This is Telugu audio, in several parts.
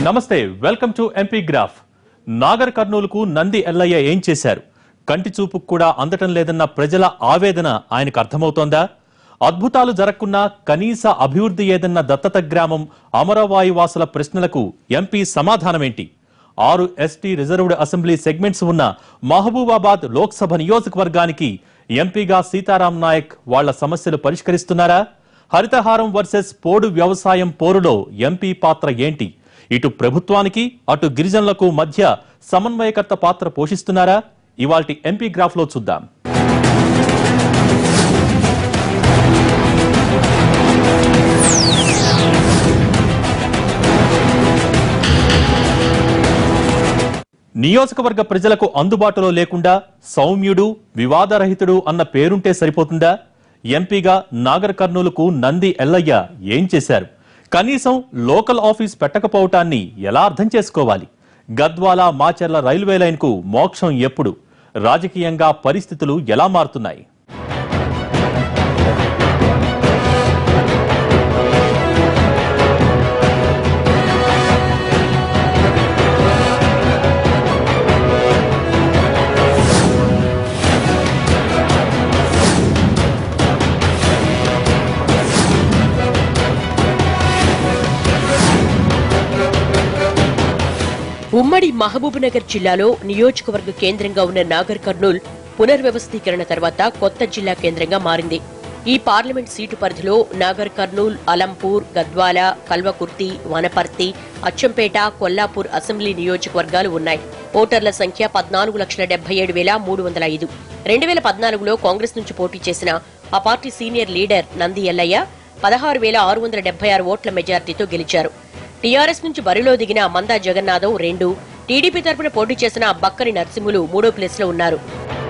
నమస్తే welcome to MP graph Nagar కర్నూలుకు నంది ఎల్లయ్య ఏం చేశారు కంటి చూపుకు కూడా అందటం లేదన్న ప్రజల ఆవేదన ఆయనకు అర్థమవుతోందా అద్భుతాలు జరగకున్నా కనీస అభివృద్ధి ఏదన్న దత్తత గ్రామం అమరవాయు వాసుల ప్రశ్నలకు ఎంపీ సమాధానమేంటి ఆరు ఎస్టీ రిజర్వ్డ్ అసెంబ్లీ సెగ్మెంట్స్ ఉన్న మహబూబాబాద్ లోక్సభ నియోజకవర్గానికి ఎంపీగా సీతారాం నాయక్ వాళ్ల సమస్యలు పరిష్కరిస్తున్నారా హరితహారం వర్సెస్ పోడు వ్యవసాయం పోరులో ఎంపీ పాత్ర ఏంటి ఇటు ప్రభుత్వానికి అటు గిరిజనులకు మధ్య సమన్వయకర్త పాత్ర పోషిస్తున్నారా ఇవాల్టి ఎంపీ గ్రాఫ్ లో చూద్దాం నియోజకవర్గ ప్రజలకు అందుబాటులో లేకుండా సౌమ్యుడు వివాదరహితుడు అన్న పేరుంటే సరిపోతుందా ఎంపీగా నాగర్ కర్నూలుకు నంది ఎల్లయ్య ఏం చేశారు కనీసం లోకల్ ఆఫీస్ పెట్టకపోవటాన్ని ఎలా అర్థం చేసుకోవాలి గద్వాల మాచర్ల రైల్వే లైన్కు మోక్షం ఎప్పుడు రాజకీయంగా పరిస్థితులు ఎలా మారుతున్నాయి ఉమ్మడి మహబూబ్నగర్ జిల్లాలో నియోజకవర్గ కేంద్రంగా ఉన్న నాగర్ కర్నూల్ పునర్వ్యవస్థీకరణ తర్వాత కొత్త జిల్లా కేంద్రంగా మారింది ఈ పార్లమెంట్ సీటు పరిధిలో నాగర్ కర్నూల్ అలంపూర్ గద్వాల కల్వకుర్తి వనపర్తి అచ్చంపేట కొల్లాపూర్ అసెంబ్లీ నియోజకవర్గాలు ఉన్నాయి ఓటర్ల సంఖ్య పద్నాలుగు లక్షల డెబ్బై ఏడు వేల మూడు వందల ఐదు రెండు వేల పద్నాలుగులో కాంగ్రెస్ నుంచి పోటీ చేసిన ఆ party senior leader Nandi Yellaiah పదహారు వేల ఆరు వందల డెబ్బై ఆరు ఓట్ల మెజార్టీతో గెలిచారు టీఆర్ఎస్ నుంచి బరిలో దిగిన మందా జగన్నాథం రెండు టీడీపీ తరపున పోటీ చేసిన బక్కని నరసింహులు మూడో ప్లేస్ లో ఉన్నారు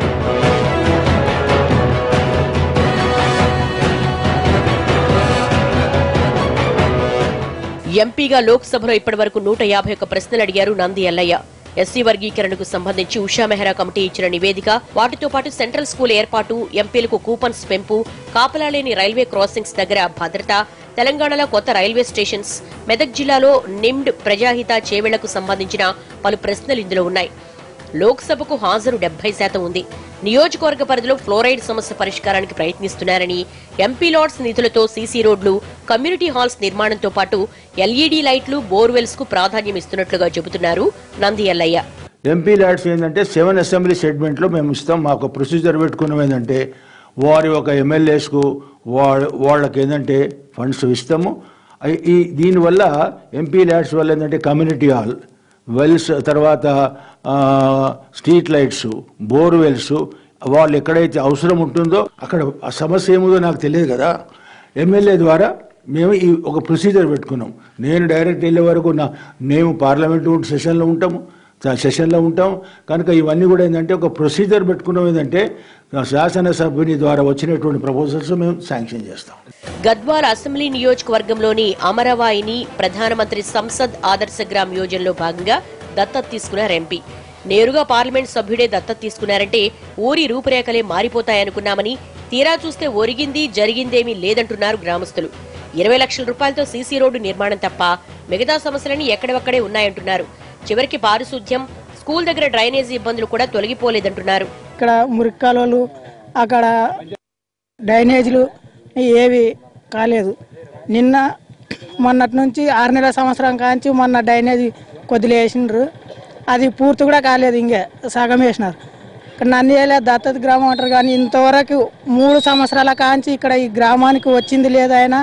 ఎంపీగా లోక్సభలో ఇప్పటివరకు నూట యాభై ఒక్క ప్రశ్నలు అడిగారు నంది ఎల్లయ్య ఎస్సీ వర్గీకరణకు సంబంధించి ఉషా మెహ్రా కమిటీ ఇచ్చిన నివేదిక వాటితో పాటు సెంట్రల్ స్కూల్ ఏర్పాటు ఎంపీలకు కూపన్స్ పెంపు కాపలా లేని రైల్వే క్రాసింగ్స్ దగ్గర భద్రత తెలంగాణలో కొత్త రైల్వే స్టేషన్స్ మెదక్ జిల్లాలో నిమ్డ్ ప్రజాహిత చేవేళ్లకు సంబంధించిన పలు ప్రశ్నలు ఇందులో ఉన్నాయి లోక్సభకు హాజరు డెబ్బై శాతం ఉంది నియోజకవర్గ పరిధిలో ఫ్లోరైడ్ సమస్య పరిష్కారానికి ప్రయత్నిస్తున్నారని ఎంపీ లాడ్స్ నిధులతో సీసీ రోడ్లు కమ్యూనిటీ హాల్స్ నిర్మాణంతో పాటు ఎల్ఈడీ లైట్లు బోర్వెల్స్ కు ప్రాధాన్యం ఇస్తున్నట్లుగా చెబుతున్నారు నంది ఎల్లయ్య ఎంపీ ల్యాడ్స్ ఏంటంటే సెవెన్ అసెంబ్లీ స్టేట్మెంట్లో మేము ఇస్తాం మాకు ప్రొసీజర్ పెట్టుకున్నాం ఏంటంటే వారి ఒక ఎమ్మెల్యేస్కు వాళ్ళ వాళ్ళకి ఏంటంటే ఫండ్స్ ఇస్తాము అయి- ఈ దీనివల్ల ఎంపీ ల్యాడ్స్ వల్ల ఏంటంటే కమ్యూనిటీ హాల్ వెల్స్ తర్వాత ఆ, స్ట్రీట్ లైట్స్ బోర్వెల్స్ వాళ్ళు ఎక్కడైతే అవసరం ఉంటుందో అక్కడ ఆ సమస్య ఏముందో నాకు తెలియదు కదా ఎమ్మెల్యే ద్వారా మేము ఈ ఒక ప్రొసీజర్ పెట్టుకున్నాం నేను డైరెక్ట్ వెళ్ళే వరకు నా మేము పార్లమెంటు సెషన్లో ఉంటాము స- సెషన్లో ఉంటాం కనుక ఇవన్నీ కూడా ఏంటంటే ఒక ప్రొసీజర్ పెట్టుకున్నాం ఏంటంటే శాసనసభ్యుని ద్వారా వచ్చినటువంటి ప్రపోజల్స్ మేము శాంక్షన్ చేస్తాం గద్వాల అసెంబ్లీ నియోజకవర్గంలోని అమరవాయిని ప్రధానమంత్రి సంసద్ ఆదర్శ గ్రామ్ యోజనలో భాగంగా దత్తత తీసుకున్నారు ఎంపీ నేరుగా పార్లమెంట్ సభ్యుడే దత్తత తీసుకున్నారంటే ఊరి రూపురేఖలే మారిపోతాయనుకున్నామని తీరా చూస్తే ఒరిగింది జరిగిందేమీ లేదంటున్నారు గ్రామస్తులు ఇరవై లక్షల రూపాయలతో సీసీ రోడ్డు నిర్మాణం తప్ప మిగతా సమస్యలన్నీ ఎక్కడొక్కడే ఉన్నాయంటున్నారు చివరికి పారిశుద్ధ్యం స్కూల్ దగ్గర డ్రైనేజీ ఇబ్బందులు కూడా తొలగిపోలేదంటున్నారు ఇక్కడ మురికి కాలువలు అక్కడ డ్రైనేజీలు ఏవి కాలేదు నిన్న మొన్నటి నుంచి ఆరు నెలల సంవత్సరం కాంచి మొన్న డ్రైనేజీ కొద్దిగా వేసిండ్రు అది పూర్తి కూడా కాలేదు ఇంకే సగం వేసినారు ఇక్కడ నంద్యాల దత్తత గ్రామం అంటారు కానీ ఇంతవరకు మూడు సంవత్సరాల కాంచి ఇక్కడ ఈ గ్రామానికి వచ్చింది లేదు ఆయన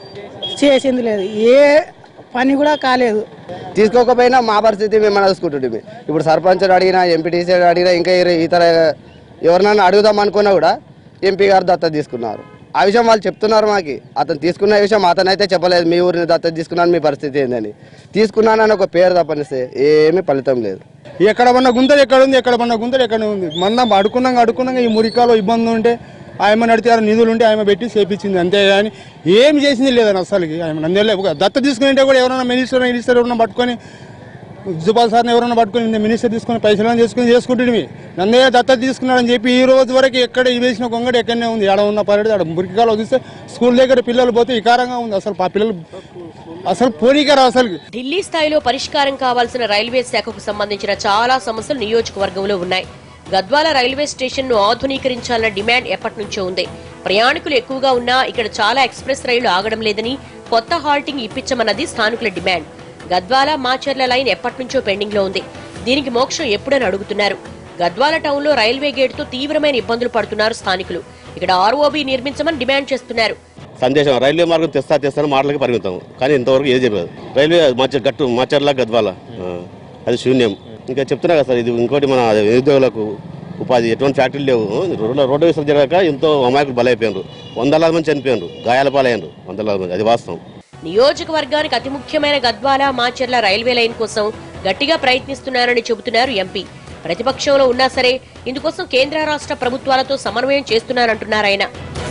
చేసింది లేదు ఏ పని కూడా కాలేదు తీసుకోకపోయినా మా పరిస్థితి మేము చూసుకుంటుంటే ఇప్పుడు సర్పంచ్ అడిగినా ఎంపీటీసీ అడిగినా ఇంకా ఇర- ఇతర ఎవరినైనా అడుగుదాం అనుకున్నా కూడా ఎంపీ గారు దత్తత తీసుకున్నారు ఆ విషయం వాళ్ళు చెప్తున్నారు మాకి అతను తీసుకున్న విషయం అతనైతే చెప్పలేదు మీ ఊరిని దత్తత తీసుకున్నాను మీ పరిస్థితి ఏందని తీసుకున్నానని ఒక పేరు తప్పనిస్తే ఏమీ ఫలితం లేదు ఎక్కడ పన్న గుంతలు ఎక్కడ ఉంది ఎక్కడ పన్న గుంతలు ఎక్కడ ఉంది మన అడుకున్నాక అడుకున్నాక ఈ మురికాలో ఇబ్బంది ఉంటే ఆయన నడితే నిధులు ఉంటే ఆయన పెట్టి చేపించింది అంతే కానీ ఏం చేసింది లేదని అసలుకి ఆయన నందేలే దత్త తీసుకుని కూడా ఎవరైనా మినిస్టర్ మినిస్టర్ ఎవరైనా పట్టుకొని జుబాల్ సార్ని ఎవరైనా పట్టుకుని మినిస్టర్ తీసుకుని పైసలు చేసుకుని చేసుకుంటుంది నన్నే దత్తత తీసుకున్నాడని చెప్పి ఈ రోజు వరకు ఎక్కడ ఈ వేసిన గొంగడి ఎక్కడనే ఉంది ఆడ ఉన్న పర్యటన ఆడ మురికికాలో చూస్తే స్కూల్ దగ్గర పిల్లలు పోతే వికారంగా ఉంది అసలు ఆ పిల్లలు అసలు పోనీకారు అసలు ఢిల్లీ స్థాయిలో పరిష్కారం కావాల్సిన రైల్వే శాఖకు సంబంధించిన చాలా సమస్యలు నియోజకవర్గంలో ఉన్నాయి గద్వాల రైల్వే స్టేషన్ ను ఆధునీకరించాలన్న డిమాండ్ ఎప్పటి నుంచో ఉంది ప్రయాణికులు ఎక్కువగా ఉన్నా ఇక్కడ చాలా ఎక్స్ప్రెస్ రైళ్లు ఆగడం లేదని కొత్త హాల్టింగ్ ఇప్పించమన్నది స్థానికుల డిమాండ్ గద్వాల మాచర్ల లైన్ ఎప్పటి నుంచో పెండింగ్ లో ఉంది దీనికి మోక్షం ఎప్పుడని అడుగుతున్నారు గద్వాల టౌన్ లో రైల్వే గేట్ తో తీవ్రమైన ఇబ్బందులు పడుతున్నారు స్థానికులు ఇక్కడ ఆర్ఓబీ నిర్మించమని డిమాండ్ చేస్తున్నారు సందేశం రైల్వే మార్గం తెస్తా తెస్తాను మాటలకి పరిమితం కానీ ఇంతవరకు ఏది చెప్పలేదు రైల్వే మచ్చ గట్టు మచ్చర్ల గద్వాల ఆ, అది శూన్యం ఇంకా చెప్తున్నా కదా సార్ ఇది ఇంకోటి మన నిరుద్యోగులకు ఉపాధి ఎటువంటి ఫ్యాక్టరీలు లేవు రోడ్డు రోడ్డు విసర్జన జరగక ఎంతో అమాయకులు బలైపోయినారు వందలాది మంది చనిపోయినారు గాయాల పాలయ్యారు వందలాది మంది అది వాస్తవం నియోజకవర్గానికి అతి ముఖ్యమైన గద్వాల మాచర్ల రైల్వే లైన్ కోసం గట్టిగా ప్రయత్నిస్తున్నారని చెబుతున్నారు ఎంపీ ప్రతిపక్షంలో ఉన్నా సరే ఇందుకోసం కేంద్ర రాష్ట్ర ప్రభుత్వాలతో సమన్వయం చేస్తున్నారంటున్నారు ఆయన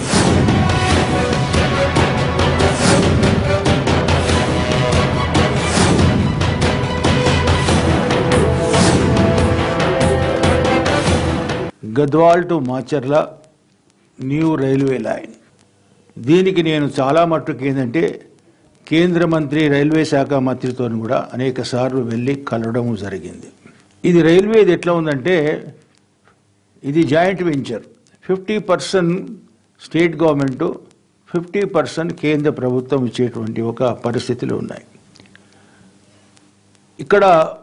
Gadwal to Macherla new railway line దీనికి నేను చాలా మట్టుకు ఏంటంటే కేంద్ర మంత్రి రైల్వే శాఖ మంత్రితో కూడా అనేక సార్లు వెళ్ళి కలవడం జరిగింది ఇది రైల్వేది ఎట్లా ఉందంటే ఇది joint venture fifty percent state government fifty percent కేంద్ర ప్రభుత్వం ఇచ్చేటువంటి ఒక పరిస్థితులు ఉన్నాయి ఇక్కడ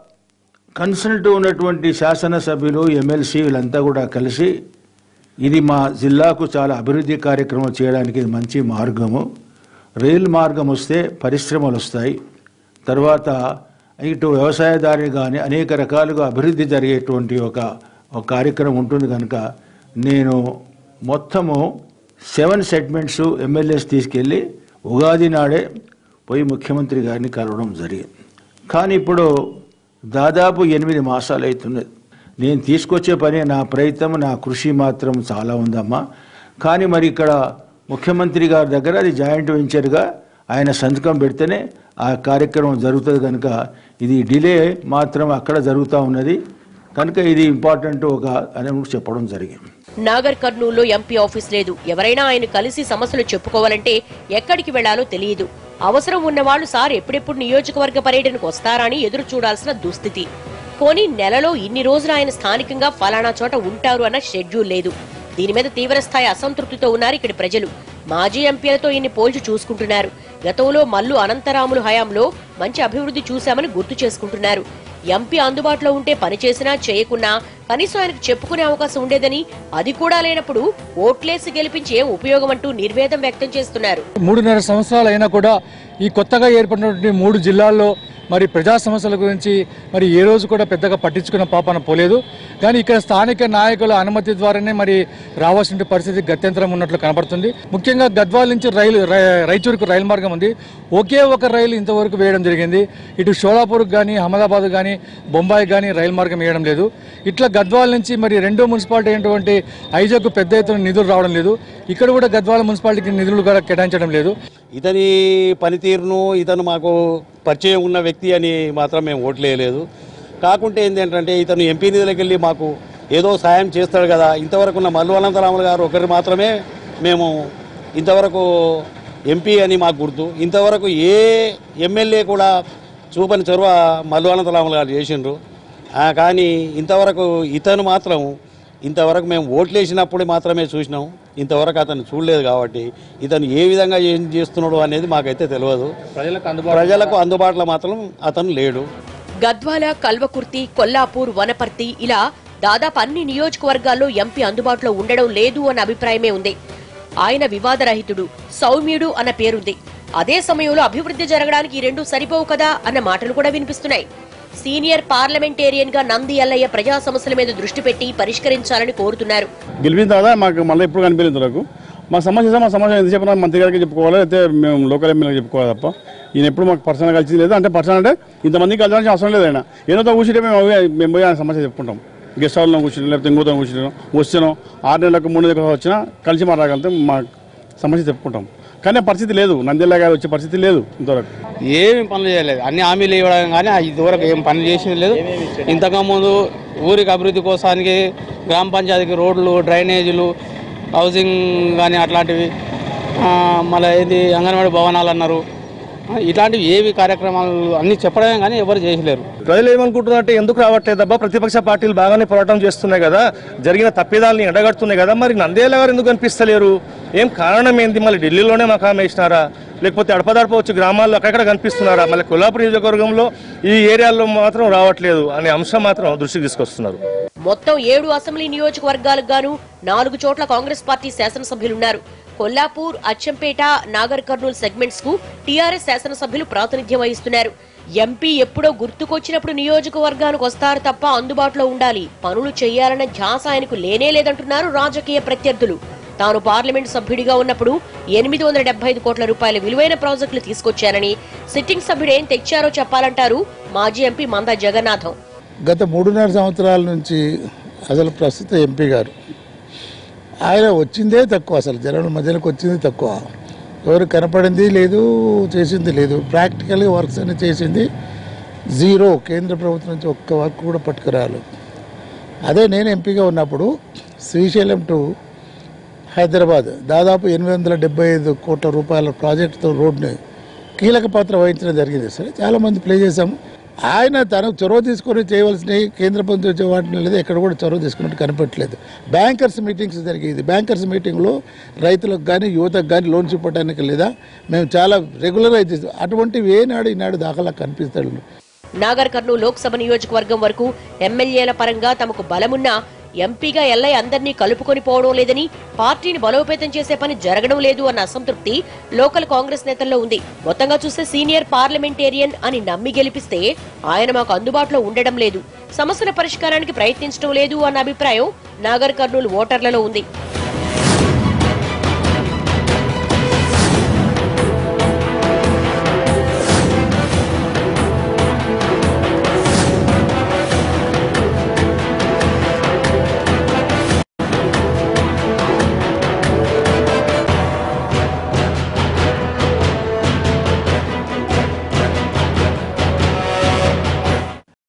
కన్సల్ట్ ఉన్నటువంటి శాసనసభ్యులు ఎమ్మెల్సీ వీళ్ళంతా కూడా కలిసి ఇది మా జిల్లాకు చాలా అభివృద్ధి కార్యక్రమం చేయడానికి ఇది మంచి మార్గము రైలు మార్గం వస్తే పరిశ్రమలు వస్తాయి తర్వాత ఇటు వ్యవసాయదారి కానీ అనేక రకాలుగా అభివృద్ధి జరిగేటువంటి ఒక ఒక కార్యక్రమం ఉంటుంది కనుక నేను మొత్తము సెవెన్ సెగ్మెంట్స్ ఎమ్మెల్యేస్ తీసుకెళ్ళి ఉగాది నాడే పోయి ముఖ్యమంత్రి గారిని కలవడం జరిగింది కానీ ఇప్పుడు దాదాపు ఎనిమిది మాసాలు అవుతున్నది నేను తీసుకొచ్చే పని నా ప్రయత్నం నా కృషి మాత్రం చాలా ఉందమ్మా కానీ మరి ఇక్కడ ముఖ్యమంత్రి గారి దగ్గర అది జాయింట్ వెంచర్గా ఆయన సంతకం పెడితేనే ఆ కార్యక్రమం జరుగుతుంది కనుక ఇది డిలే మాత్రం అక్కడ జరుగుతూ ఉన్నది కనుక ఇది ఇంపార్టెంట్ ఒక అని చెప్పడం జరిగింది నాగర్ కర్నూలులో ఎంపీ ఆఫీస్ లేదు ఎవరైనా ఆయన కలిసి సమస్యలు చెప్పుకోవాలంటే ఎక్కడికి వెళ్లాలో తెలియదు అవసరం ఉన్నవాళ్లు సార్ ఎప్పుడెప్పుడు నియోజకవర్గ పర్యటనకు వస్తారా అని ఎదురు చూడాల్సిన దుస్థితి పోనీ నెలలో ఇన్ని రోజులు ఆయన స్థానికంగా ఫలానా చోట ఉంటారు అన్న షెడ్యూల్ లేదు దీని మీద తీవ్రస్థాయి అసంతృప్తితో ఉన్నారు ఇక్కడి ప్రజలు మాజీ ఎంపీలతో ఇన్ని పోల్చి చూసుకుంటున్నారు గతంలో మల్లు అనంతరాములు హయాంలో మంచి అభివృద్ధి చూశామని గుర్తు చేసుకుంటున్నారు ఎంపీ అందుబాటులో ఉంటే పని చేసినా చేయకున్నా కనీసం ఆయనకు చెప్పుకునే అవకాశం ఉండేదని అది కూడా లేనప్పుడు ఓట్లేసి గెలిపించి ఏం ఉపయోగం అంటూ నిర్వేదం వ్యక్తం చేస్తున్నారు మూడున్నర సంవత్సరాలు అయినా కూడా ఈ కొత్తగా ఏర్పడినటువంటి మూడు జిల్లాల్లో మరి ప్రజా సమస్యల గురించి మరి ఏ రోజు కూడా పెద్దగా పట్టించుకున్న పాపన పోలేదు కానీ ఇక్కడ స్థానిక నాయకుల అనుమతి ద్వారానే మరి రావాల్సిన పరిస్థితి గత్యంతరం ఉన్నట్లు కనబడుతుంది ముఖ్యంగా గద్వాల నుంచి రైలు రై- రాయచూరుకు రైలు మార్గం ఉంది ఒకే ఒక రైలు ఇంతవరకు వేయడం జరిగింది ఇటు షోలాపూర్కి కానీ అహ్మదాబాద్ కానీ బొంబాయి కానీ రైలు మార్గం వేయడం లేదు ఇట్లా గద్వాల నుంచి మరి రెండో మున్సిపాలిటీ అయినటువంటి ఐజాకు పెద్ద ఎత్తున నిధులు రావడం లేదు ఇక్కడ కూడా గద్వాల మున్సిపాలిటీకి నిధులు కూడా కేటాయించడం లేదు ఇతని పనితీరును ఇతను మాకు పరిచయం ఉన్న వ్యక్తి అని మాత్రం మేము ఓట్లేయలేదు కాకుంటే ఏంటంటే ఇతను ఎంపీ నిధులకు వెళ్ళి మాకు ఏదో సాయం చేస్తాడు కదా ఇంతవరకు ఉన్న మల్లు అనంతరాములు గారు ఒకరు మాత్రమే మేము ఇంతవరకు ఎంపీ అని మాకు గుర్తు ఇంతవరకు ఏ ఎమ్మెల్యే కూడా చూపని చొరవ మల్లు అనంతరాములు గారు చేసిండ్రు ఆ, కానీ ఇంతవరకు ఇతను మాత్రం ఇంతవరకు మేము ఓట్లేసినప్పుడు మాత్రమే చూసినాం ఇంతవరకు అతను చూడలేదు కాబట్టి ఇతను ఏ విధంగా ఏం చేస్తున్నాడు అనేది మాకైతే తెలియదు ప్రజలకు అందుబాటులో మాత్రం అతను లేడు గద్వాల కల్వకుర్తి కొల్లాపూర్ వనపర్తి ఇలా దాదాపు అన్ని నియోజకవర్గాల్లో ఎంపీ అందుబాటులో ఉండడం లేదు అన్న అభిప్రాయమే ఉంది ఆయన వివాదరహితుడు సౌమ్యుడు అన్న పేరుంది అదే సమయంలో అభివృద్ధి జరగడానికి ఈ రెండు సరిపోవు కదా అన్న మాటలు కూడా వినిపిస్తున్నాయి సీనియర్ పార్లమెంటేరియన్ గా నంది ఎల్లయ్య ప్రజా సమస్యల మీద దృష్టి పెట్టి పరిష్కరించాలని కోరుతున్నారు గెలిపిన తర్వాత మాకు మళ్ళీ ఎప్పుడు కనిపించలేదు నాకు మా సమస్య ఇస్తే మా సమస్య ఎంత చెప్పినా మంత్రి గారికి చెప్పుకోవాలి అయితే మేము లోకల్ ఎమ్మెల్యేకి చెప్పుకోవాలి తప్ప ఈయన ఎప్పుడు మాకు పర్సనల్ కలిసి లేదు అంటే పర్సనల్ అంటే ఇంతమందికి కలిసాల్సిన అవసరం లేదు ఆయన ఏదో కూర్చుంటే మేము అవే- మేము పోయి ఆయన సమస్య చెప్పుకుంటాం గెస్ట్ హౌస్లో కూర్చుని లేకపోతే ఇంకోతో కూర్చున్నాం వచ్చినాం ఆరు నెలలకు మూడు నెలలకు వచ్చినా కలిసి మాట్లాడగలిగితే మా సమస్య చెప్పుకుంటాం కానీ ఆ పరిస్థితి లేదు నంద్యాల గారు వచ్చే పరిస్థితి లేదు ఇంతవరకు ఏమి పనులు చేయలేదు అన్ని హామీలు ఇవ్వడం కానీ ఇదివరకు ఏం పనులు చేసింది లేదు ఇంతకు ముందు ఊరికి అభివృద్ధి కోసానికి గ్రామ పంచాయతీకి రోడ్లు డ్రైనేజీలు హౌసింగ్ కానీ అట్లాంటివి ఆ, మళ్ళీ ఏది అంగన్వాడీ భవనాలు అన్నారు ఆ, ఇట్లాంటివి ఏవి కార్యక్రమాలు అన్ని చెప్పడమే కానీ ఎవరు చేసలేరు ప్రజలు ఏమనుకుంటున్నారంటే ఎందుకు రావట్లేదబ్బా ప్రతిపక్ష పార్టీలు బాగానే పోరాటం చేస్తున్నాయి కదా జరిగిన తప్పిదాలని ఎండగడుతున్నాయి కదా మరి నందేల గారు ఎందుకు కనిపిస్తలేరు ఏం కారణం ఏంది మళ్ళీ ఢిల్లీలోనే మకాం వేసినారా లేకపోతే అడపదడప వచ్చి గ్రామాల్లో అక్కడక్కడ కనిపిస్తున్నారా మళ్ళీ కొల్లాపూర్ నియోజకవర్గంలో ఈ ఏరియాల్లో మాత్రం రావట్లేదు అనే అంశం మాత్రం దృష్టికి తీసుకొస్తున్నారు మొత్తం ఏడు అసెంబ్లీ నియోజకవర్గాలకు గాను నాలుగు చోట్ల కాంగ్రెస్ పార్టీ శాసనసభ్యులున్నారు కొల్లాపూర్ అచ్చంపేట నాగర్ కర్నూలు సెగ్మెంట్స్ కు టీఆర్ఎస్ శాసనసభ్యులు ప్రాతినిధ్యం వహిస్తున్నారు ఎంపీ ఎప్పుడో గుర్తుకొచ్చినప్పుడు నియోజకవర్గానికి వస్తారు తప్ప అందుబాటులో ఉండాలి పనులు చేయాలన్న ధ్యాస ఆయనకు లేనే లేదంటున్నారు రాజకీయ ప్రత్యర్థులు తాను పార్లమెంట్ సభ్యుడిగా ఉన్నప్పుడు ఎనిమిది వందల డెబ్బై ఐదు కోట్ల రూపాయల విలువైన ప్రాజెక్టులు తీసుకొచ్చానని సిట్టింగ్ సభ్యుడు ఏం తెచ్చారో చెప్పాలంటారు మాజీ ఎంపీ మంద జగన్నాథం గత మూడున్నర సంవత్సరాల నుంచి అసలు ప్రస్తుత ఎంపీ గారు ఆయన వచ్చిందే తక్కువ అసలు జనాల మధ్యలోకి వచ్చింది తక్కువ ఎవరు కనపడింది లేదు చేసింది లేదు ప్రాక్టికల్గా వర్క్స్ అన్ని చేసింది జీరో కేంద్ర ప్రభుత్వం నుంచి ఒక్క వర్క్ కూడా పట్టుకురాలి అదే నేను ఎంపీగా ఉన్నప్పుడు శ్రీశైలం టు హైదరాబాద్ దాదాపు ఎనిమిది వందల డెబ్బై ఐదు కోట్ల రూపాయల ప్రాజెక్టుతో రోడ్ని కీలక పాత్ర వహించడం జరిగింది సరే చాలామంది ప్లే చేశాము ఆయన తను చొరవ తీసుకొని చేయవలసినవి కేంద్ర ప్రభుత్వం వచ్చే వాటిని లేదు ఎక్కడ కూడా చొరవ తీసుకున్నట్టు కనపట్లేదు బ్యాంకర్స్ మీటింగ్స్ జరిగేది బ్యాంకర్స్ మీటింగ్లో రైతులకు కానీ యువతకు కానీ లోన్స్ ఇవ్వడానికి లేదా మేము చాలా రెగ్యులరైజ్ చేస్తాం అటువంటివి ఏనాడు ఈనాడు దాఖలా కనిపిస్తాడు నాగర్ కర్నూలు లోక్సభ నియోజకవర్గం వరకు ఎమ్మెల్యేల పరంగా తమకు బలమున్నా ఎంపీగా ఎల్లై అందరినీ కలుపుకొని పోవడం లేదని పార్టీని బలోపేతం చేసే పని జరగడం లేదు అన్న అసంతృప్తి లోకల్ కాంగ్రెస్ నేతల్లో ఉంది మొత్తంగా చూస్తే సీనియర్ పార్లమెంటేరియన్ అని నమ్మి గెలిపిస్తే ఆయన మాకు అందుబాటులో ఉండడం లేదు సమస్యల పరిష్కారానికి ప్రయత్నించడం లేదు అన్న అభిప్రాయం నాగర్ కర్నూలు ఓటర్లలో ఉంది